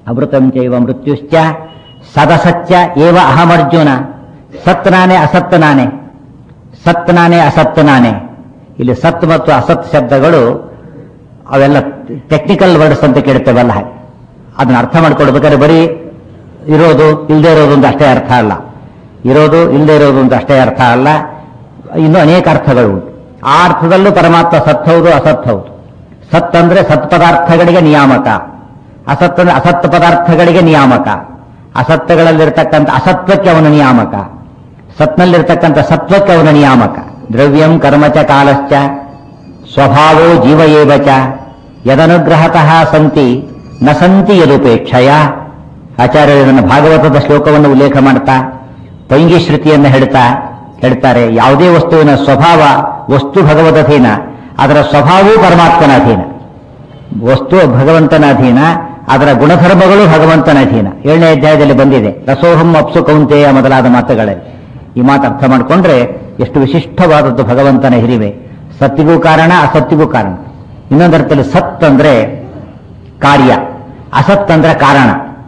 ಅಮೃತಂ ಚೈವ ಮೃತ್ಯುಶ್ಚ ಸದಸತ್ಯ ಏವ ಅಹಮರ್ಜುನ ಸತ್ ನಾನೇ ಅಸತ್ ನಾನೇ ಸತ್ ನಾನೇ ಅಸತ್ ನಾನೇ ಇಲ್ಲಿ ಸತ್ ಮತ್ತು ಅಸತ್ ಶಬ್ದಗಳು ಅವೆಲ್ಲ ಟೆಕ್ನಿಕಲ್ ವರ್ಡ್ಸ್ ಅಂತ ಕೇಳ್ತೇವಲ್ಲ ಹಾಗೆ ಅದನ್ನ ಅರ್ಥ ಮಾಡ್ಕೊಡ್ಬೇಕಾದ್ರೆ ಬರೀ ಇರೋದು ಇಲ್ಲದೆ ಇರೋದು ಅಂತ ಅಷ್ಟೇ ಅರ್ಥ ಅಲ್ಲ ಇರೋದು ಇಲ್ಲದೆ ಇರೋದು ಅಂತ ಅಷ್ಟೇ ಅರ್ಥ ಅಲ್ಲ ಇನ್ನು ಅನೇಕ ಅರ್ಥಗಳು ಉಂಟು ಆ ಅರ್ಥದಲ್ಲೂ ಪರಮಾತ್ಮ ಸತ್ ಹೌದು ಅಸತ್ ಹೌದು ಸತ್ ಅಂದ್ರೆ ಸತ್ ಪದಾರ್ಥಗಳಿಗೆ ನಿಯಾಮಕ ಅಸತ್ ಅಂದ್ರೆ ಅಸತ್ ಪದಾರ್ಥಗಳಿಗೆ ನಿಯಾಮಕ ಅಸತ್ಯಗಳಲ್ಲಿರ್ತಕ್ಕಂಥ ಅಸತ್ವಕ್ಕೆ ಅವನ ನಿಯಾಮಕ ಸತ್ನಲ್ಲಿರ್ತಕ್ಕಂಥ ಸತ್ವಕ್ಕೆ ಅವನ ನಿಯಾಮಕ ದ್ರವ್ಯಂ ಕರ್ಮಚ ಕಾಲಶ್ಚ ಸ್ವಭಾವೋ ಜೀವ ಏವ ಚ ಯದನುಗ್ರಹತಃ ಸಂತಿ ನ ಸಂತಿ ಯದುಪೇಕ್ಷಯ ಆಚಾರ್ಯರು ಇದನ್ನು ಭಾಗವತದ ಶ್ಲೋಕವನ್ನು ಉಲ್ಲೇಖ ಮಾಡ್ತಾ ಪೈಂಗಿ ಶ್ರುತಿಯನ್ನು ಹೇಳ್ತಾ ಹೇಳ್ತಾರೆ ಯಾವುದೇ ವಸ್ತುವಿನ ಸ್ವಭಾವ ವಸ್ತು ಭಗವದಧೀನ ಅದರ ಸ್ವಭಾವವೂ ಪರಮಾತ್ಮನ ಅಧೀನ ವಸ್ತು ಭಗವಂತನ ಅಧೀನ ಅದರ ಗುಣಧರ್ಮಗಳು ಭಗವಂತನ ಅಧೀನ ಏಳನೇ ಅಧ್ಯಾಯದಲ್ಲಿ ಬಂದಿದೆ ರಸೋಹಂ ಅಪ್ಸು ಕೌಂತೆಯ ಮೊದಲಾದ ಮಾತುಗಳಲ್ಲಿ ಈ ಮಾತು ಅರ್ಥ ಮಾಡಿಕೊಂಡ್ರೆ ಎಷ್ಟು ವಿಶಿಷ್ಟವಾದದ್ದು ಭಗವಂತನ ಹಿರಿವೆ ಸತ್ತಿಗೂ ಕಾರಣ ಅಸತ್ತಿಗೂ ಕಾರಣ ಇನ್ನೊಂದರ್ಥದಲ್ಲಿ ಸತ್ ಅಂದ್ರೆ ಕಾರ್ಯ ಅಸತ್ ಅಂದ್ರೆ ಕಾರಣ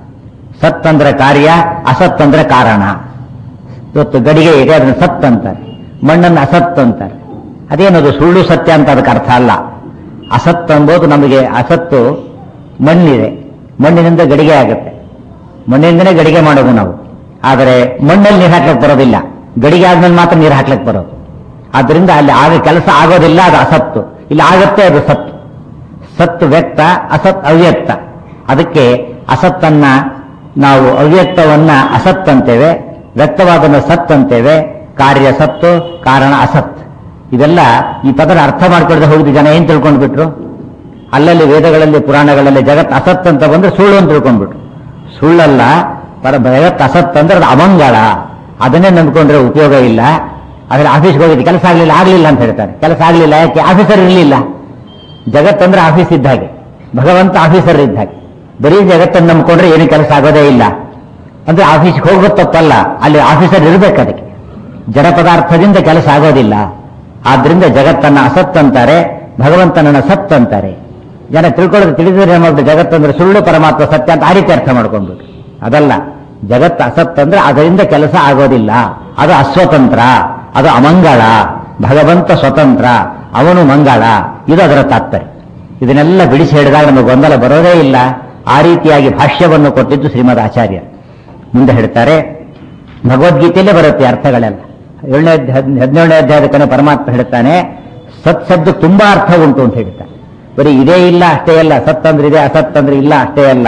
ಸತ್ ಅಂದ್ರೆ ಕಾರ್ಯ ಅಸತ್ ಅಂದ್ರೆ ಕಾರಣ ಇವತ್ತು ಗಡಿಗೆ ಇದೆ ಅದನ್ನ ಸತ್ ಅಂತಾರೆ ಮಣ್ಣನ್ನು ಅಸತ್ ಅಂತಾರೆ ಅದೇನದು ಸುಳ್ಳು ಸತ್ಯ ಅಂತ ಅದಕ್ಕೆ ಅರ್ಥ ಅಲ್ಲ ಅಸತ್ ಅಂಬೋದು ನಮಗೆ ಅಸತ್ತು ಮಣ್ಣಿದೆ ಮಣ್ಣಿನಿಂದ ಗಡಿಗೆ ಆಗುತ್ತೆ ಮಣ್ಣಿನಿಂದನೇ ಗಡಿಗೆ ಮಾಡೋದು ನಾವು ಆದರೆ ಮಣ್ಣಲ್ಲಿ ನೀರು ಹಾಕ್ಲಿಕ್ಕೆ ಬರೋದಿಲ್ಲ ಗಡಿಗೆ ಆದ್ಮೇಲೆ ಮಾತ್ರ ನೀರು ಹಾಕ್ಲಿಕ್ಕೆ ಬರೋದು ಆದ್ರಿಂದ ಅಲ್ಲಿ ಆಗ ಕೆಲಸ ಆಗೋದಿಲ್ಲ ಅದು ಅಸತ್ತು ಇಲ್ಲಿ ಆಗುತ್ತೆ ಅದು ಸತ್ತು ಸತ್ ವ್ಯಕ್ತ ಅಸತ್ ಅವ್ಯಕ್ತ ಅದಕ್ಕೆ ಅಸತ್ತನ್ನ ನಾವು ಅವ್ಯಕ್ತವನ್ನ ಅಸತ್ ಅಂತೇವೆ ವ್ಯಕ್ತವಾದನ್ನ ಸತ್ ಅಂತೇವೆ ಕಾರ್ಯ ಸತ್ತು ಕಾರಣ ಅಸತ್ ಇದೆಲ್ಲ ಈ ಪದನ ಅರ್ಥ ಮಾಡ್ಕೊಳ್ಳದೆ ಹೋಗಿದ್ದು ಜನ ಏನ್ ತಿಳ್ಕೊಂಡ್ಬಿಟ್ರು ಅಲ್ಲಲ್ಲಿ ವೇದಗಳಲ್ಲಿ ಪುರಾಣಗಳಲ್ಲಿ ಜಗತ್ ಅಸತ್ ಅಂತ ಬಂದ್ರೆ ಸುಳ್ಳು ಅಂತ ತಿಳ್ಕೊಂಡ್ಬಿಟ್ರು ಸುಳ್ಳಲ್ಲ ಪರ ಜಗತ್ ಅಸತ್ ಅಂದ್ರೆ ಅದು ಅಮಂಗಳ ಅದನ್ನೇ ನಂಬ್ಕೊಂಡ್ರೆ ಉಪಯೋಗ ಇಲ್ಲ ಆದ್ರೆ ಆಫೀಸ್ಗೆ ಹೋಗಿದ್ದು ಕೆಲಸ ಆಗ್ಲಿಲ್ಲ ಆಗ್ಲಿಲ್ಲ ಅಂತ ಹೇಳ್ತಾರೆ ಕೆಲಸ ಆಗ್ಲಿಲ್ಲ ಯಾಕೆ ಆಫೀಸರ್ ಇರಲಿಲ್ಲ ಜಗತ್ತಂದ್ರೆ ಆಫೀಸ್ ಇದ್ದ ಹಾಗೆ ಭಗವಂತ ಆಫೀಸರ್ ಇದ್ದ ಹಾಗೆ ಬರೀ ಜಗತ್ತನ್ನು ನಂಬ್ಕೊಂಡ್ರೆ ಏನು ಕೆಲಸ ಆಗೋದೇ ಇಲ್ಲ ಅಂದ್ರೆ ಆಫೀಸ್ಗೆ ಹೋಗೋದು ತಪ್ಪಲ್ಲ ಅಲ್ಲಿ ಆಫೀಸರ್ ಇರಬೇಕು ಅದಕ್ಕೆ ಜಡ ಪದಾರ್ಥದಿಂದ ಕೆಲಸ ಆಗೋದಿಲ್ಲ ಆದ್ರಿಂದ ಜಗತ್ತನ್ನ ಅಸತ್ ಅಂತಾರೆ ಭಗವಂತನನ್ನ ಸತ್ ಅಂತಾರೆ ಜನ ತಿಳ್ಕೊಳ್ಳೋದು ತಿಳಿದ್ರೆ ಏನಾದ್ರು ಜಗತ್ತಂದ್ರೆ ಸುಳ್ಳು ಪರಮಾತ್ಮ ಸತ್ಯ ಅಂತ ಆ ರೀತಿ ಅರ್ಥ ಮಾಡ್ಕೊಂಡ್ಬಿಟ್ಟು ಅದಲ್ಲ ಜಗತ್ತು ಅಸತ್ ಅಂದ್ರೆ ಅದರಿಂದ ಕೆಲಸ ಆಗೋದಿಲ್ಲ ಅದು ಅಸ್ವತಂತ್ರ ಅದು ಅಮಂಗಳ ಭಗವಂತ ಸ್ವತಂತ್ರ ಅವನು ಮಂಗಳ ಇದು ಅದರ ತಾತ್ಪರ್ಯ ಇದನ್ನೆಲ್ಲ ಬಿಡಿಸಿ ಹೇಳಿದಾಗ ನಮಗೆ ಗೊಂದಲ ಬರೋದೇ ಇಲ್ಲ ಆ ರೀತಿಯಾಗಿ ಭಾಷ್ಯವನ್ನು ಕೊಟ್ಟಿದ್ದು ಶ್ರೀಮದ್ ಆಚಾರ್ಯ ಮುಂದೆ ಹೇಳ್ತಾರೆ ಭಗವದ್ಗೀತೆಯಲ್ಲೇ ಬರುತ್ತೆ ಅರ್ಥಗಳೆಲ್ಲ ಏಳನೇ ಹದಿನೇಳನೇ ಅಧ್ಯಾಯದ ಕಡೆ ಪರಮಾತ್ಮ ಹೇಳ್ತಾನೆ ಸತ್ ಶಬ್ದ ತುಂಬಾ ಅರ್ಥ ಉಂಟು ಅಂತ ಹೇಳ್ತಾನೆ ಬರೀ ಇದೇ ಇಲ್ಲ ಅಷ್ಟೇ ಅಲ್ಲ ಸತ್ ಅಂದ್ರೆ ಇದೆ ಅಸತ್ ಅಂದ್ರೆ ಇಲ್ಲ ಅಷ್ಟೇ ಅಲ್ಲ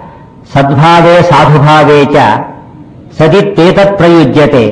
ಸದ್ಭಾವೇ ಸಾಧುಭಾವೇ ಚ ಸದಿತ್ತೇತತ್ ಪ್ರಯುಜ್ಯತೆ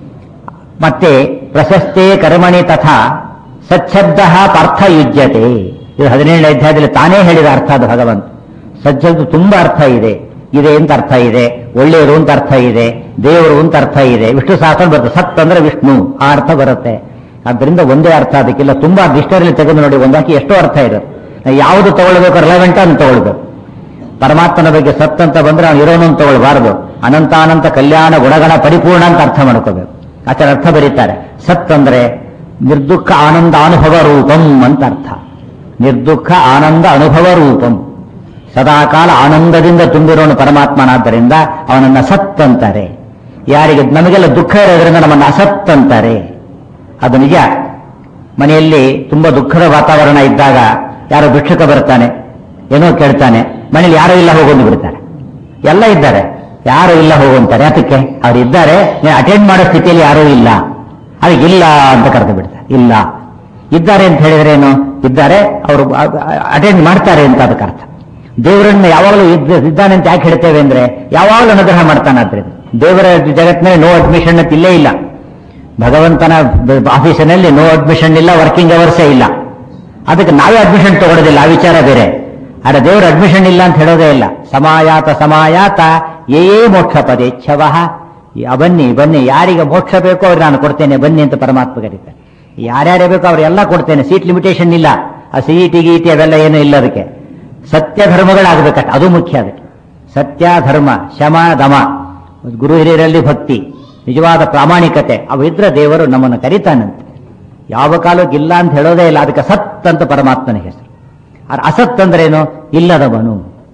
ಮತ್ತೆ ಪ್ರಶಸ್ತೆ ಕರ್ಮಣಿ ತಥಾ ಸಚ್ಛಬ್ದ ಪಾರ್ಥ ಯುಜ್ಯತೆ ಇದು ಹದಿನೇಳನೇ ಅಧ್ಯಾಯದಲ್ಲಿ ತಾನೇ ಹೇಳಿದ ಅರ್ಥ ಅದು ಭಗವಂತ ಸಜ್ಜದ್ದು ತುಂಬಾ ಅರ್ಥ ಇದೆ ಇದೆ ಅಂತ ಅರ್ಥ ಇದೆ ಒಳ್ಳೆಯವರು ಅಂತ ಅರ್ಥ ಇದೆ ದೇವರು ಅಂತ ಅರ್ಥ ಇದೆ ವಿಷ್ಣು ಶಾಸ್ತ್ರ ಬರುತ್ತೆ ಸತ್ ಅಂದ್ರೆ ವಿಷ್ಣು ಆ ಅರ್ಥ ಬರುತ್ತೆ ಆದ್ದರಿಂದ ಒಂದೇ ಅರ್ಥ ಅದಕ್ಕಿಲ್ಲ ತುಂಬಾ ಡಿಕ್ಷನರಿಲಿ ತೆಗೆದು ನೋಡಿ ಒಂದಾಕಿ ಎಷ್ಟೋ ಅರ್ಥ ಇರುತ್ತೆ ನಾವು ಯಾವುದು ತಗೊಳ್ಬೇಕು ರಿಲೆವೆಂಟ್ ಅಂತ ತಗೊಳ್ಬೇಕು ಪರಮಾತ್ಮನ ಬಗ್ಗೆ ಸತ್ ಅಂತ ಬಂದ್ರೆ ಅವನು ಇರೋನನ್ನು ತಗೊಳ್ಬಾರದು ಅನಂತಾನಂತ ಕಲ್ಯಾಣ ಗುಣಗಣ ಪರಿಪೂರ್ಣ ಅಂತ ಅರ್ಥ ಮಾಡ್ಕೋಬೇಕು ಆಚಾರ ಅರ್ಥ ಬರೀತಾರೆ ಸತ್ ಅಂದ್ರೆ ನಿರ್ದುಃಖ ಆನಂದ ಅನುಭವ ರೂಪಂ ಅಂತ ಅರ್ಥ ನಿರ್ದುಃಖ ಆನಂದ ಅನುಭವ ರೂಪಂ ಸದಾಕಾಲ ಆನಂದದಿಂದ ತುಂಬಿರೋನು ಪರಮಾತ್ಮನಾದ್ದರಿಂದ ಅವನನ್ನ ಸತ್ ಅಂತಾರೆ ಯಾರಿಗೆ ನಮಗೆಲ್ಲ ದುಃಖ ಇರೋದ್ರಿಂದ ನಮ್ಮನ್ನ ಅಸತ್ ಅಂತಾರೆ ಅದು ನಿಜ ಮನೆಯಲ್ಲಿ ತುಂಬಾ ದುಃಖದ ವಾತಾವರಣ ಇದ್ದಾಗ ಯಾರೋ ಭಿಕ್ಷುಕ ಬರ್ತಾನೆ ಏನೋ ಕೇಳ್ತಾನೆ ಮನೇಲಿ ಯಾರೋ ಇಲ್ಲ ಹೋಗೊಂಡು ಬಿಡ್ತಾರೆ ಎಲ್ಲ ಇದ್ದಾರೆ ಯಾರು ಇಲ್ಲ ಹೋಗುವಂತಾರೆ ಅದಕ್ಕೆ ಅವ್ರು ಇದ್ದಾರೆ ಅಟೆಂಡ್ ಮಾಡೋ ಸ್ಥಿತಿಯಲ್ಲಿ ಯಾರೂ ಇಲ್ಲ ಅದಕ್ಕೆ ಇಲ್ಲ ಅಂತ ಕರೆದು ಬಿಡ್ತಾರೆ ಇಲ್ಲ ಇದ್ದಾರೆ ಅಂತ ಹೇಳಿದ್ರೆ ಏನು ಇದ್ದಾರೆ ಅವರು ಅಟೆಂಡ್ ಮಾಡ್ತಾರೆ ಅಂತ ಅದಕ್ಕೆ ಅರ್ಥ ದೇವರನ್ನ ಯಾವಾಗಲೂ ಇದ್ದ- ಇದ್ದಾನೆ ಅಂತ ಯಾಕೆ ಹೇಳ್ತೇವೆ ಅಂದ್ರೆ ಯಾವಾಗಲೂ ಅನುಗ್ರಹ ಮಾಡ್ತಾನೆ ಆದ್ರಿಂದ ದೇವರ ಜಗತ್ತಿನಲ್ಲಿ ನೋ ಅಡ್ಮಿಷನ್ ಅಂತ ಇಲ್ಲೇ ಇಲ್ಲ ಭಗವಂತನ ಬ- ಆಫೀಸಿನಲ್ಲಿ ನೋ ಅಡ್ಮಿಷನ್ ಇಲ್ಲ ವರ್ಕಿಂಗ್ ಅವರ್ಸೇ ಇಲ್ಲ ಅದಕ್ಕೆ ನಾವೇ ಅಡ್ಮಿಷನ್ ತಗೊಳ್ಳೋದಿಲ್ಲ ಆ ವಿಚಾರ ಬೇರೆ ಆದ್ರೆ ದೇವರ ಅಡ್ಮಿಷನ್ ಇಲ್ಲ ಅಂತ ಹೇಳೋದೇ ಇಲ್ಲ ಸಮಾಯಾತ ಸಮಾಯಾತ ಏ ಮೋಕ್ಷ ಪದೇಚ್ಛವಃ ಯಾ- ಬನ್ನಿ ಬನ್ನಿ ಯಾರಿಗೆ ಮೋಕ್ಷ ಬೇಕೋ ಅವ್ರಿಗೆ ನಾನು ಕೊಡ್ತೇನೆ ಬನ್ನಿ ಅಂತ ಪರಮಾತ್ಮ ಕರೀತಾರೆ ಯಾರ್ಯಾರೇ ಬೇಕೋ ಅವ್ರೆಲ್ಲ ಕೊಡ್ತೇನೆ ಸೀಟ್ ಲಿಮಿಟೇಷನ್ ಇಲ್ಲ ಆ ಸಿಇಟಿ ಗೀಟಿ ಅವೆಲ್ಲ ಏನೂ ಇಲ್ಲ ಅದಕ್ಕೆ ಸತ್ಯ ಧರ್ಮಗಳಾಗಬೇಕಷ್ಟ ಅದು ಮುಖ್ಯ ಅದಕ್ಕೆ ಸತ್ಯ ಧರ್ಮ ಶಮ ದಮ ಗುರು ಹಿರಿಯರಲ್ಲಿ ಭಕ್ತಿ ನಿಜವಾದ ಪ್ರಾಮಾಣಿಕತೆ ಅವಿದ್ರೆ ದೇವರು ನಮ್ಮನ್ನು ಕರೀತಾನಂತೆ ಯಾವ ಕಾಲಕ್ಕೆ ಇಲ್ಲ ಅಂತ ಹೇಳೋದೇ ಇಲ್ಲ ಅದಕ್ಕೆ ಸತ್ ಅಂತ ಪರಮಾತ್ಮನ ಹೆಸರು ಆದ್ರೆ ಅಸತ್ ಅಂದ್ರೇನು ಇಲ್ಲದವನು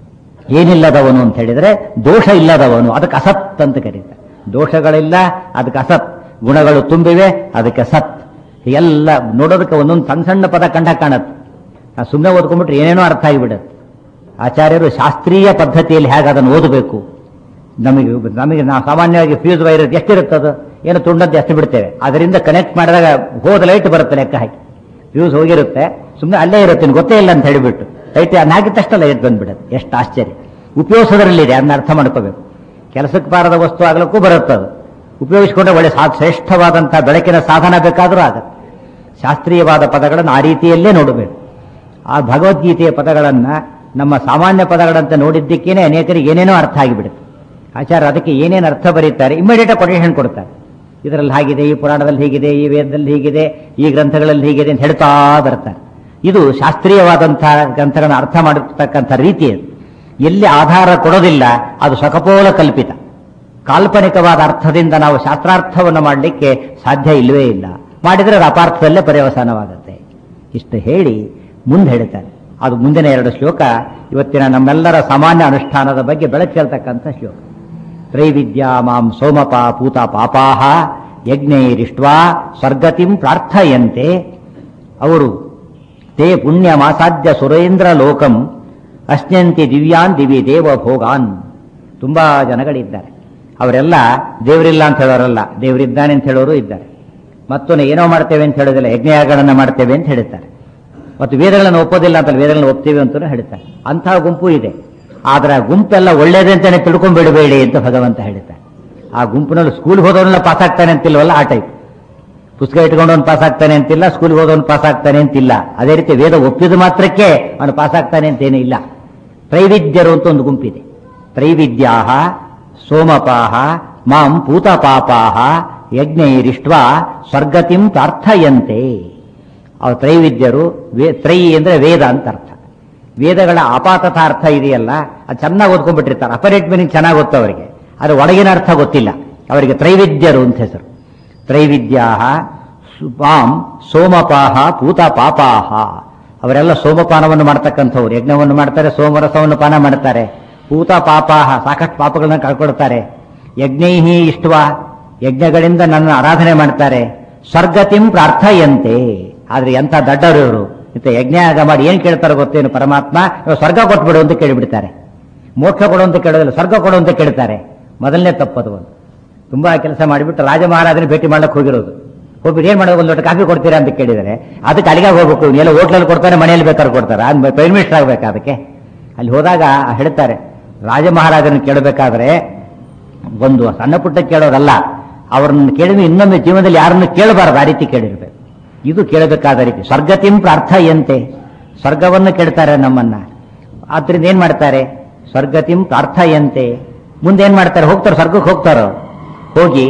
ಏನಿಲ್ಲದವನು ಅಂತ ಹೇಳಿದ್ರೆ ದೋಷ ಇಲ್ಲದವನು ಅದಕ್ಕೆ ಅಸತ್ ಅಂತ ಕರೀತಾರೆ ದೋಷಗಳಿಲ್ಲ ಅದಕ್ಕೆ ಅಸತ್ ಗುಣಗಳು ತುಂಬಿವೆ ಅದಕ್ಕೆ ಸತ್ ಎಲ್ಲ ನೋಡೋದಕ್ಕೆ ಒಂದೊಂದು ಸಣ್ಣ ಸಣ್ಣ ಪದ ಕಂಡ ಕಾಣತ್ತೆ ಆ ಸುಮ್ಮನೆ ಓದ್ಕೊಂಡ್ಬಿಟ್ರೆ ಏನೇನೋ ಅರ್ಥ ಆಗಿಬಿಡುತ್ತೆ ಆಚಾರ್ಯರು ಶಾಸ್ತ್ರೀಯ ಪದ್ಧತಿಯಲ್ಲಿ ಹೇಗೆ ಅದನ್ನು ಓದಬೇಕು ನಮಗೆ ನಮಗೆ ನಾವು ಸಾಮಾನ್ಯವಾಗಿ ಫ್ಯೂಸ್ ವೈರಸ್ ಎಷ್ಟಿರುತ್ತದು ಏನು ತುಂಡದ್ದು ಎಷ್ಟು ಬಿಡ್ತೇವೆ ಅದರಿಂದ ಕನೆಕ್ಟ್ ಮಾಡಿದಾಗ ಹೋದ ಲೈಟ್ ಬರುತ್ತೆ ಲೆಕ್ಕ ಹಾಕಿ ಫ್ಯೂಸ್ ಹೋಗಿರುತ್ತೆ ಸುಮ್ಮನೆ ಅಲ್ಲೇ ಇರುತ್ತೆ ನಿಮ್ಗೆ ಗೊತ್ತೇ ಇಲ್ಲ ಅಂತ ಹೇಳಿಬಿಟ್ಟು ಲೈಟ್ ಅದನ್ನ ಹಾಕಿದ ತಕ್ಷಣ ಲೈಟ್ ಬಂದ್ಬಿಡುತ್ತೆ ಎಷ್ಟು ಆಶ್ಚರ್ಯ ಉಪಯೋಗಿಸೋದ್ರಲ್ಲಿದೆ ಅದನ್ನ ಅರ್ಥ ಮಾಡ್ಕೋಬೇಕು ಕೆಲಸಕ್ಕೆ ಬಾರದ ವಸ್ತು ಆಗ್ಲಿಕ್ಕೂ ಬರುತ್ತೆ ಅದು ಉಪಯೋಗಿಸಿಕೊಂಡ್ರೆ ಒಳ್ಳೆ ಸಾ ಶ್ರೇಷ್ಠವಾದಂತಹ ಬೆಳಕಿನ ಸಾಧನ ಬೇಕಾದರೂ ಆಗತ್ತೆ ಶಾಸ್ತ್ರೀಯವಾದ ಪದಗಳನ್ನು ಆ ರೀತಿಯಲ್ಲೇ ನೋಡಬೇಕು ಆ ಭಗವದ್ಗೀತೆಯ ಪದಗಳನ್ನ ನಮ್ಮ ಸಾಮಾನ್ಯ ಪದಗಳಂತೆ ನೋಡಿದ್ದಕ್ಕೇನೆ ಅನೇಕರಿಗೆ ಏನೇನೋ ಅರ್ಥ ಆಗಿಬಿಡುತ್ತೆ ಆಚಾರ್ಯ ಅದಕ್ಕೆ ಏನೇನು ಅರ್ಥ ಬರೀತಾರೆ ಇಮಿಡಿಯೇಟ್ ಕೊಟೇಶನ್ ಕೊಡ್ತಾರೆ ಇದರಲ್ಲಿ ಹಾಗಿದೆ ಈ ಪುರಾಣದಲ್ಲಿ ಹೀಗಿದೆ ಈ ವೇದದಲ್ಲಿ ಹೀಗಿದೆ ಈ ಗ್ರಂಥಗಳಲ್ಲಿ ಹೀಗಿದೆ ಅಂತ ಹೇಳ್ತಾ ಬರ್ತಾರೆ ಇದು ಶಾಸ್ತ್ರೀಯವಾದಂತಹ ಗ್ರಂಥಗಳನ್ನು ಅರ್ಥ ಮಾಡಿರ್ತಕ್ಕಂಥ ರೀತಿ ಅದು ಎಲ್ಲಿ ಆಧಾರ ಕೊಡೋದಿಲ್ಲ ಅದು ಸಕಪೋಲ ಕಲ್ಪಿತ ಕಾಲ್ಪನಿಕವಾದ ಅರ್ಥದಿಂದ ನಾವು ಶಾಸ್ತ್ರಾರ್ಥವನ್ನು ಮಾಡಲಿಕ್ಕೆ ಸಾಧ್ಯ ಇಲ್ಲವೇ ಇಲ್ಲ ಮಾಡಿದರೆ ಅದು ಅಪಾರ್ಥದಲ್ಲೇ ಪರ್ಯವಸಾನವಾಗುತ್ತೆ ಇಷ್ಟು ಹೇಳಿ ಮುಂದೆ ಹೇಳ್ತಾರೆ ಅದು ಮುಂದಿನ ಎರಡು ಶ್ಲೋಕ ಇವತ್ತಿನ ನಮ್ಮೆಲ್ಲರ ಸಾಮಾನ್ಯ ಅನುಷ್ಠಾನದ ಬಗ್ಗೆ ಬೆಳಕು ಚೆಲ್ತಕ್ಕಂಥ ಶ್ಲೋಕ ತ್ರೈವಿದ್ಯಾ ಮಾಂ ಸೋಮಪ ಪೂತ ಪಾಪಾಹ ಯಜ್ಞೈರಿಷ್ಟ್ವಾ ಸ್ವರ್ಗತಿಂ ಪ್ರಾರ್ಥಯಂತೆ ಅವರು ತೇ ಪುಣ್ಯ ಮಾಸಾಧ್ಯ ಸುರೇಂದ್ರ ಲೋಕಂ ಅಶ್ನಂತಿ ದಿವ್ಯಾನ್ ದಿವಿ ದೇವ ಭೋಗಾನ್ ತುಂಬಾ ಜನಗಳಿದ್ದಾರೆ ಅವರೆಲ್ಲ ದೇವರಿಲ್ಲ ಅಂತ ಹೇಳೋರಲ್ಲ ದೇವರಿದ್ದಾನೆ ಅಂತ ಹೇಳೋರು ಇದ್ದಾರೆ ಮತ್ತೊಂದು ಏನೋ ಮಾಡ್ತೇವೆ ಅಂತ ಹೇಳೋದಿಲ್ಲ ಯಜ್ಞಯಾಗಗಳನ್ನು ಮಾಡ್ತೇವೆ ಅಂತ ಹೇಳ್ತಾರೆ ಮತ್ತು ವೇದಗಳನ್ನು ಒಪ್ಪೋದಿಲ್ಲ ಅಂತ ವೇದಗಳನ್ನು ಒಪ್ತೇವೆ ಅಂತಲೂ ಹೇಳ್ತಾರೆ ಅಂತಹ ಗುಂಪು ಇದೆ ಆದ್ರೆ ಆ ಗುಂಪೆಲ್ಲ ಒಳ್ಳೇದೇ ಅಂತಾನೆ ತಿಳ್ಕೊಂಡ್ಬಿಡಬೇಡಿ ಅಂತ ಭಗವಂತ ಹೇಳ್ತಾರೆ ಆ ಗುಂಪಿನಲ್ಲಿ ಸ್ಕೂಲ್ಗೆ ಹೋದವನ್ನೆಲ್ಲ ಪಾಸ್ ಆಗ್ತಾನೆ ಅಂತಿಲ್ವಲ್ಲ ಆ ಟೈಪ್ ಪುಸ್ತಕ ಇಟ್ಕೊಂಡವನು ಪಾಸ್ ಆಗ್ತಾನೆ ಅಂತಿಲ್ಲ ಸ್ಕೂಲ್ಗೆ ಹೋದವನು ಪಾಸ್ ಆಗ್ತಾನೆ ಅಂತಿಲ್ಲ ಅದೇ ರೀತಿ ವೇದ ಒಪ್ಪಿದ ಮಾತ್ರಕ್ಕೆ ಅವನು ಪಾಸ್ ಆಗ್ತಾನೆ ಅಂತೇನೂ ಇಲ್ಲ ತ್ರೈವಿದ್ಯರು ಅಂತ ಒಂದು ಗುಂಪಿದೆ ತ್ರೈವಿದ್ಯಾಹ ಸೋಮಪಾಹ ಮಾಂ ಪೂತಪಾಪಾಹ ಯಜ್ಞೈರಿಷ್ಟ್ವ ಸ್ವರ್ಗತಿಂ ಪ್ರಾರ್ಥಯಂತೆ ಅವು ತ್ರೈವಿದ್ಯರು ವೇ- ತ್ರೈ ಅಂದ್ರೆ ವೇದ ಅಂತ ಅರ್ಥ ವೇದಗಳ ಅಪಾತಥ ಅರ್ಥ ಇದೆಯಲ್ಲ ಅದು ಚೆನ್ನಾಗಿ ಓದ್ಕೊಂಡ್ಬಿಟ್ಟಿರ್ತಾರೆ ಅಪರೇಟ್ ಮೀನಿಂಗ್ ಚೆನ್ನಾಗಿ ಗೊತ್ತು ಅವರಿಗೆ ಅದು ಒಳಗಿನ ಅರ್ಥ ಗೊತ್ತಿಲ್ಲ ಅವರಿಗೆ ತ್ರೈವಿದ್ಯರು ಅಂತ ಹೆಸರು ತ್ರೈವಿದ್ಯಾ ಪಾಂ ಸೋಮಪಾಹ ಪೂತ ಪಾಪಾಹ ಅವರೆಲ್ಲ ಸೋಮಪಾನವನ್ನು ಮಾಡ್ತಕ್ಕಂಥವ್ರು ಯಜ್ಞವನ್ನು ಮಾಡ್ತಾರೆ ಸೋಮರಸವನ್ನು ಪಾನ ಮಾಡ್ತಾರೆ ಪೂತ ಪಾಪಾಹ ಸಾಕಷ್ಟು ಪಾಪಗಳನ್ನ ಕಳ್ಕೊಳ್ತಾರೆ ಯಜ್ಞೈಹಿ ಇಷ್ಟವ ಯಜ್ಞಗಳಿಂದ ನನ್ನ ಆರಾಧನೆ ಮಾಡ್ತಾರೆ ಸ್ವರ್ಗತಿಂ ಪ್ರಾರ್ಥಯಂತೆ ಆದ್ರೆ ಎಂಥ ದಡ್ಡರು ಇವರು ಇಂಥ ಯಜ್ಞಯಾಗ ಮಾಡಿ ಏನ್ ಕೇಳ್ತಾರೋ ಗೊತ್ತೇನು ಪರಮಾತ್ಮ ಇವಾಗ ಸ್ವರ್ಗ ಕೊಟ್ಬಿಡು ಅಂತ ಕೇಳಿಬಿಡ್ತಾರೆ ಮೋಕ್ಷ ಕೊಡು ಅಂತ ಕೇಳೋದಿಲ್ಲ ಸ್ವರ್ಗ ಕೊಡು ಅಂತ ಕೇಳ್ತಾರೆ ಮೊದಲನೇ ತಪ್ಪದು ಒಂದು ತುಂಬಾ ಕೆಲಸ ಮಾಡಿಬಿಟ್ಟು ರಾಜ ಮಹಾರಾಜನ ಭೇಟಿ ಮಾಡ್ಲಿಕ್ಕೆ ಹೋಗಿರೋದು ಹೋಗ್ಬಿಟ್ಟು ಏನ್ ಮಾಡೋದು ಒಂದು ಲೋಟ ಕಾಫಿ ಕೊಡ್ತೀರಾ ಅಂತ ಕೇಳಿದರೆ ಅದಕ್ಕೆ ಅಲ್ಲಿಗೆ ಹೋಗ್ಬೇಕು ಎಲ್ಲ ಹೋಟ್ಲಲ್ಲಿ ಕೊಡ್ತಾರೆ ಮನೆಯಲ್ಲಿ ಬೇಕಾದ್ರೆ ಕೊಡ್ತಾರೆ ಅದು ಪ್ರೈಮ್ ಮಿನಿಸ್ಟರ್ ಆಗ್ಬೇಕು ಅದಕ್ಕೆ ಅಲ್ಲಿ ಹೋದಾಗ ಹೇಳ್ತಾರೆ ರಾಜ ಮಹಾರಾಜನ ಕೇಳಬೇಕಾದ್ರೆ ಒಂದು ಸಣ್ಣ ಪುಟ್ಟ ಕೇಳೋದಲ್ಲ ಅವ್ರನ್ನ ಕೇಳಿದ್ರೆ ಇನ್ನೊಮ್ಮೆ ಜೀವನದಲ್ಲಿ ಯಾರನ್ನು ಕೇಳಬಾರದು ಆ ರೀತಿ ಕೇಳಿರ್ಬೇಕು ಇದು ಕೇಳಬೇಕಾದ ರೀತಿ ಸ್ವರ್ಗತಿಂ ಪ್ರಾರ್ಥಯಂತೆ ಸ್ವರ್ಗವನ್ನು ಕೇಳ್ತಾರೆ ನಮ್ಮನ್ನ ಆದ್ರಿಂದ ಏನ್ ಮಾಡ್ತಾರೆ ಸ್ವರ್ಗತಿಂ ಪ್ರಾರ್ಥಯಂತೆ ಮುಂದೆ ಏನ್ ಮಾಡ್ತಾರೆ ಹೋಗ್ತಾರೆ ಸ್ವರ್ಗಕ್ಕೆ ಹೋಗ್ತಾರೋ ಹೋಗಿ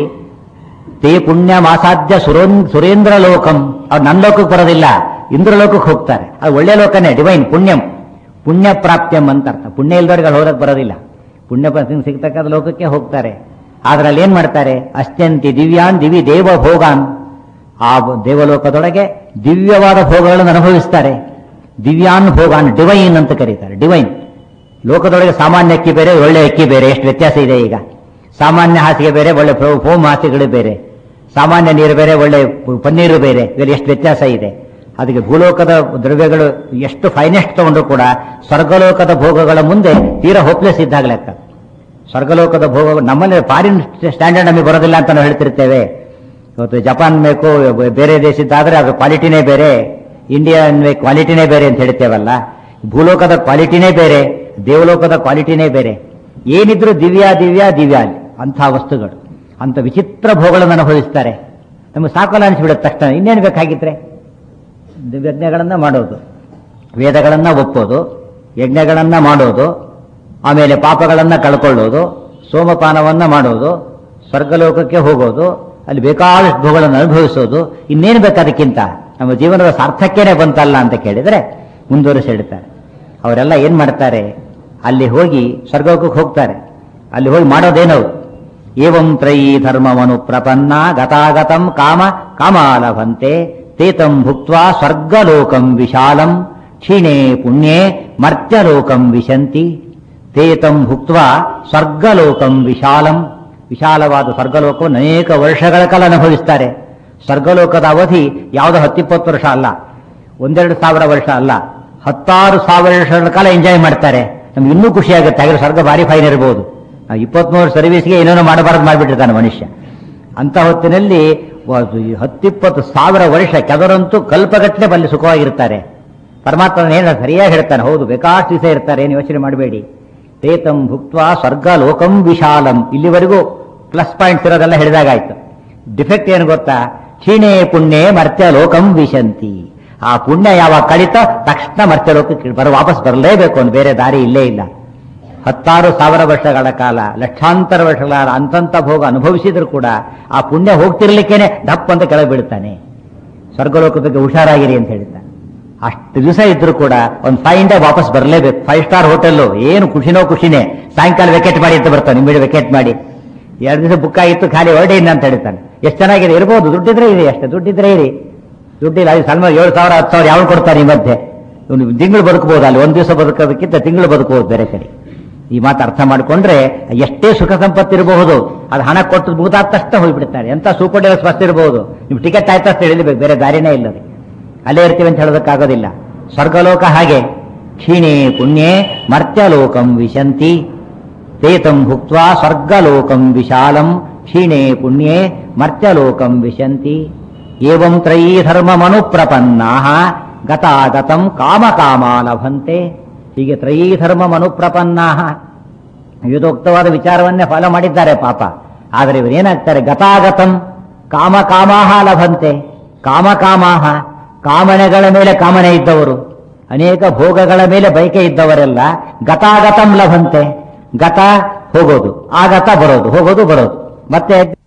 ತೇ ಪುಣ್ಯ ಮಾಸಾಧ್ಯ ಸುರೋನ್ ಸುರೇಂದ್ರ ಲೋಕಂ ಅವ್ರು ನನ್ನ ಲೋಕಕ್ಕೆ ಬರೋದಿಲ್ಲ ಇಂದ್ರ ಲೋಕಕ್ಕೆ ಹೋಗ್ತಾರೆ ಅದು ಒಳ್ಳೆ ಲೋಕನೇ ಡಿವೈನ್ ಪುಣ್ಯಂ ಪುಣ್ಯ ಪ್ರಾಪ್ತ್ಯಂ ಅಂತ ಅರ್ಥ ಪುಣ್ಯ ಇಲ್ದವ್ರಿಗೆ ಅಲ್ಲಿ ಹೋಗಕ್ಕೆ ಬರೋದಿಲ್ಲ ಪುಣ್ಯ ಪ್ರ- ಸಿಗ್ತಕ್ಕಂಥ ಲೋಕಕ್ಕೆ ಹೋಗ್ತಾರೆ ಆದ್ರೆ ಅಲ್ಲಿ ಏನ್ ಮಾಡ್ತಾರೆ ಅತ್ಯಂತಿ ದಿವ್ಯಾನ್ ದಿವಿ ದೇವ ಭೋಗಾನ್ ಆ ದೇವಲೋಕದೊಳಗೆ ದಿವ್ಯವಾದ ಭೋಗಗಳನ್ನು ಅನುಭವಿಸ್ತಾರೆ ದಿವ್ಯಾನ್ ಭೋಗಾನ್ ಡಿವೈನ್ ಅಂತ ಕರೀತಾರೆ ಡಿವೈನ್ ಲೋಕದೊಳಗೆ ಸಾಮಾನ್ಯ ಅಕ್ಕಿ ಬೇರೆ ಒಳ್ಳೆ ಅಕ್ಕಿ ಬೇರೆ ಎಷ್ಟು ವ್ಯತ್ಯಾಸ ಇದೆ ಈಗ ಸಾಮಾನ್ಯ ಹಾಸಿಗೆ ಬೇರೆ ಒಳ್ಳೆ ಫೋ- ಫೋಮ್ ಹಾಸಿಗೆಗಳು ಬೇರೆ ಸಾಮಾನ್ಯ ನೀರು ಬೇರೆ ಒಳ್ಳೆ ಪ- ಪನ್ನೀರು ಬೇರೆ ಇದರಲ್ಲಿ ಎಷ್ಟು ವ್ಯತ್ಯಾಸ ಇದೆ ಅದಕ್ಕೆ ಭೂಲೋಕದ ದ್ರವ್ಯಗಳು ಎಷ್ಟು ಫೈನೆಸ್ಟ್ ತಗೊಂಡ್ರು ಕೂಡ ಸ್ವರ್ಗಲೋಕದ ಭೋಗಗಳ ಮುಂದೆ ತೀರಾ ಹೋಪ್ಲೆಸ್ ಇದ್ದಾಗ ಲೆಕ್ಕ ಸ್ವರ್ಗಲೋಕದ ಭೋಗ ನಮ್ಮಲ್ಲಿ ಫಾರಿನ್ ಸ್ಟ್ಯಾಂಡರ್ಡ್ ನಮಗೆ ಬರೋದಿಲ್ಲ ಅಂತ ನಾವು ಹೇಳ್ತಿರ್ತೇವೆ ಇವತ್ತು ಜಪಾನ್ ಬೇಕು ಬೇರೆ ದೇಶದ್ದಾದ್ರೆ ಅದು ಕ್ವಾಲಿಟಿನೇ ಬೇರೆ ಇಂಡಿಯನ್ ಕ್ವಾಲಿಟಿನೇ ಬೇರೆ ಅಂತ ಹೇಳ್ತೇವಲ್ಲ ಭೂಲೋಕದ ಕ್ವಾಲಿಟಿನೇ ಬೇರೆ ದೇವಲೋಕದ ಕ್ವಾಲಿಟಿನೇ ಬೇರೆ ಏನಿದ್ರು ದಿವ್ಯ ದಿವ್ಯ ದಿವ್ಯ ಅಲ್ಲಿ ಅಂಥ ವಸ್ತುಗಳು ಅಂತ ವಿಚಿತ್ರ ಭೋಗಗಳನ್ನು ಅನುಭವಿಸ್ತಾರೆ ನಮಗೆ ಸಾಕಲ್ಲ ಅನಿಸ್ಬಿಡುತ್ತೆ ತಕ್ಷಣ ಇನ್ನೇನು ಬೇಕಾಗಿದ್ರೆ ಯಜ್ಞಗಳನ್ನ ಮಾಡೋದು ವೇದಗಳನ್ನ ಒಪ್ಪೋದು ಯಜ್ಞಗಳನ್ನ ಮಾಡೋದು ಆಮೇಲೆ ಪಾಪಗಳನ್ನ ಕಳ್ಕೊಳ್ಳೋದು ಸೋಮಪಾನವನ್ನ ಮಾಡೋದು ಸ್ವರ್ಗಲೋಕಕ್ಕೆ ಹೋಗೋದು ಅಲ್ಲಿ ಬೇಕಾದಷ್ಟು ಭೋಗಗಳನ್ನು ಅನುಭವಿಸೋದು ಇನ್ನೇನು ಬೇಕು ಅದಕ್ಕಿಂತ ನಮ್ಮ ಜೀವನದ ಸಾರ್ಥಕ್ಯನೇ ಬಂತಲ್ಲ ಅಂತ ಕೇಳಿದ್ರೆ ಮುಂದುವರಿಸಿ ಹೇಳ್ತಾರೆ ಅವರೆಲ್ಲ ಏನ್ ಮಾಡ್ತಾರೆ ಅಲ್ಲಿ ಹೋಗಿ ಸ್ವರ್ಗಲೋಕಕ್ಕೆ ಹೋಗ್ತಾರೆ ಅಲ್ಲಿ ಹೋಗಿ ಮಾಡೋದೇನವು ಏವಂ ತ್ರಯೀ ಧರ್ಮವನು ಪ್ರಪನ್ನ ಗತಾಗತಂ ಕಾಮ ಕಾಮಾಲಭಂತೆ ತೇತಂ ಭುಕ್ತ್ವಾ ಸ್ವರ್ಗಲೋಕಂ ವಿಶಾಲಂ ಕ್ಷೀಣೆ ಪುಣ್ಯೆ ಮರ್ತ್ಯಲೋಕಂ ವಿಶಂತಿ ತೇತಂ ಭುಕ್ತ ಸ್ವರ್ಗಲೋಕಂ ವಿಶಾಲಂ ವಿಶಾಲವಾದ ಸ್ವರ್ಗಲೋಕವನ್ನು ಅನೇಕ ವರ್ಷಗಳ ಕಾಲ ಅನುಭವಿಸ್ತಾರೆ ಸ್ವರ್ಗಲೋಕದ ಅವಧಿ ಯಾವುದೋ ಹತ್ತಿಪ್ಪತ್ತು ವರ್ಷ ಅಲ್ಲ ಒಂದೆರಡು ಸಾವಿರ ವರ್ಷ ಅಲ್ಲ ಹತ್ತಾರು ಸಾವಿರ ವರ್ಷಗಳ ಕಾಲ ಎಂಜಾಯ್ ಮಾಡ್ತಾರೆ ನಮ್ಗೆ ಇನ್ನೂ ಖುಷಿ ಆಗುತ್ತೆ ಹಾಗೆ ಸ್ವರ್ಗ ಭಾರಿ ಫೈನ್ ಇರಬಹುದು ನಾವು ಇಪ್ಪತ್ಮೂರು ಸರ್ವಿಸ್ಗೆ ಏನೇನೋ ಮಾಡಬಾರದು ಮಾಡಿಬಿಟ್ಟಿರ್ತಾನೆ ಮನುಷ್ಯ ಅಂತ ಹೊತ್ತಿನಲ್ಲಿ ವ- ಈ ಹತ್ತಿಪ್ಪತ್ತು ಸಾವಿರ ವರ್ಷ ಕೆದರಂತೂ ಕಲ್ಪಗಟ್ಟಲೆ ಬಲ್ಲಿ ಸುಖವಾಗಿರ್ತಾರೆ ಪರಮಾತ್ಮನ ಏನು ಸರಿಯಾಗಿ ಹೇಳ್ತಾನೆ ಹೌದು ಬೇಕಾಷ್ಟು ದಿವಸ ಇರ್ತಾರೆ ಏನು ಯೋಚನೆ ಮಾಡಬೇಡಿ ತೇತಂ ಭುಕ್ತ ಸ್ವರ್ಗ ಲೋಕಂ ವಿಶಾಲಂ ಇಲ್ಲಿವರೆಗೂ ಪ್ಲಸ್ ಪಾಯಿಂಟ್ಸ್ ಇರೋದೆಲ್ಲ ಹೇಳಿದಾಗಾಯ್ತು ಡಿಫೆಕ್ಟ್ ಏನು ಗೊತ್ತಾ ಕ್ಷೀಣೆ ಪುಣ್ಯೆ ಮರ್ತ್ಯ ಲೋಕಂ ವಿಶಂತಿ ಆ ಪುಣ್ಯ ಯಾವಾಗ ಕಡಿತ ತಕ್ಷಣ ಮರ್ತ್ಯ ಲೋಕಕ್ಕೆ ಬರ ವಾಪಸ್ ಬರಲೇಬೇಕು ಅಂತ ಬೇರೆ ದಾರಿ ಇಲ್ಲೇ ಇಲ್ಲ ಹತ್ತಾರು ಸಾವಿರ ವರ್ಷಗಳ ಕಾಲ ಲಕ್ಷಾಂತರ ವರ್ಷಗಳ ಕಾಲ ಅಂತಂತ ಭೋಗ ಅನುಭವಿಸಿದ್ರು ಕೂಡ ಆ ಪುಣ್ಯ ಹೋಗ್ತಿರ್ಲಿಕ್ಕೇನೆ ದಪ್ಪ ಅಂತ ಕೆಳಗೆ ಬೀಳ್ತಾನೆ ಸ್ವರ್ಗಲೋಕದ ಬಗ್ಗೆ ಹುಷಾರಾಗಿರಿ ಅಂತ ಹೇಳಿದ್ದಾನೆ ಅಷ್ಟು ದಿವಸ ಇದ್ರು ಕೂಡ ಒಂದು ಫೈವ್ ಡೇ ವಾಪಸ್ ಬರಲೇಬೇಕು ಫೈವ್ ಸ್ಟಾರ್ ಹೋಟೆಲ್ ಏನು ಖುಷಿನೋ ಖುಷಿನೇ ಸಾಯಂಕಾಲ ವೆಕೆಟ್ ಮಾಡಿ ಅಂತ ಬರ್ತಾನೆ ನಿಮ್ಮಿಡಿ ವೆಕೆಟ್ ಮಾಡಿ ಎರಡು ದಿವಸ ಬುಕ್ ಆಗಿತ್ತು ಖಾಲಿ ಹೊರಡಿ ಇನ್ನ ಅಂತ ಹೇಳ್ತಾನೆ ಎಷ್ಟು ಚೆನ್ನಾಗಿದೆ ಇರ್ಬೋದು ದುಡ್ಡಿದ್ರೆ ಇರಿ ಅಷ್ಟೇ ದುಡ್ಡಿದ್ರೆ ಇರಿ ದುಡ್ಡಿಲ್ಲ ಐದು ಸಣ್ಣ ಏಳು ಸಾವಿರ ಹತ್ತು ಸಾವಿರ ಯಾವ ಕೊಡ್ತಾರೆ ಈ ಮಧ್ಯೆ ಇವನು ತಿಂಗಳು ಬದುಕಬಹುದು ಅಲ್ಲಿ ಒಂದು ದಿವಸ ಬದುಕೋದಕ್ಕಿಂತ ತಿಂಗಳು ಬದುಕಬಹುದು ಬೇರೆ ಕಡೆ ಈ ಮಾತು ಅರ್ಥ ಮಾಡಿಕೊಂಡ್ರೆ ಎಷ್ಟೇ ಸುಖ ಸಂಪತ್ತಿರಬಹುದು ಅದು ಹಣ ಕೊಟ್ಟು ಮುಗಿದಾದ ತಕ್ಷಣ ಹೋಗ್ಬಿಡ್ತಾರೆ ಎಂತ ಸೂಪರ್ ಡೇಲಕ್ಸ್ ಬಸ್ ಇರಬಹುದು ನಿಮ್ ಟಿಕೆಟ್ ಆಯ್ತಾ ಅಂತ ಹೇಳಿಬೇಕು ಬೇರೆ ದಾರಿನೇ ಇಲ್ಲ ಅದಕ್ಕೆ. ಅಲ್ಲೇ ಇರ್ತೀವಿ ಅಂತ ಹೇಳೋದಕ್ಕಾಗೋದಿಲ್ಲ ಸ್ವರ್ಗಲೋಕ ಹಾಗೆ ಕ್ಷೀಣೆ ಪುಣ್ಯೆ ಮರ್ತ್ಯಲೋಕಂ ವಿಶಂತಿ ತೇತಂ ಭುಕ್ತ ಸ್ವರ್ಗಲೋಕಂ ವಿಶಾಲಂ ಕ್ಷೀಣೆ ಪುಣ್ಯೆ ಮರ್ತ್ಯಲೋಕಂ ವಿಶಂತಿ ಏವಂ ತ್ರಯೀ ಧರ್ಮಮನುಪ್ರಪನ್ನಾ ಗತಾಗತಂ ಕಾಮಕಾಮಾ ಲಭಂತೆ ಹೀಗೆ ತ್ರಯೀ ಧರ್ಮಮನುಪ್ರಪನ್ನಾ ಯುಧೋಕ್ತವಾದ ವಿಚಾರವನ್ನೇ ಫಾಲೋ ಮಾಡಿದ್ದಾರೆ ಪಾಪ ಆದರೆ ಇವರೇನಾಗ್ತಾರೆ ಗತಾಗತಂ ಕಾಮಕಾಮಾಹ ಲಭಂತೆ ಕಾಮಕಾಮಾಹ ಕಾಮನೆಗಳ ಮೇಲೆ ಕಾಮನೆ ಇದ್ದವರು ಅನೇಕ ಭೋಗಗಳ ಮೇಲೆ ಬಯಕೆ ಇದ್ದವರೆಲ್ಲ ಗತಾಗತಂ ಲಭಂತೆ ಗತ ಹೋಗೋದು ಆಗತ ಬರೋದು ಹೋಗೋದು ಬರೋದು ಮತ್ತೆ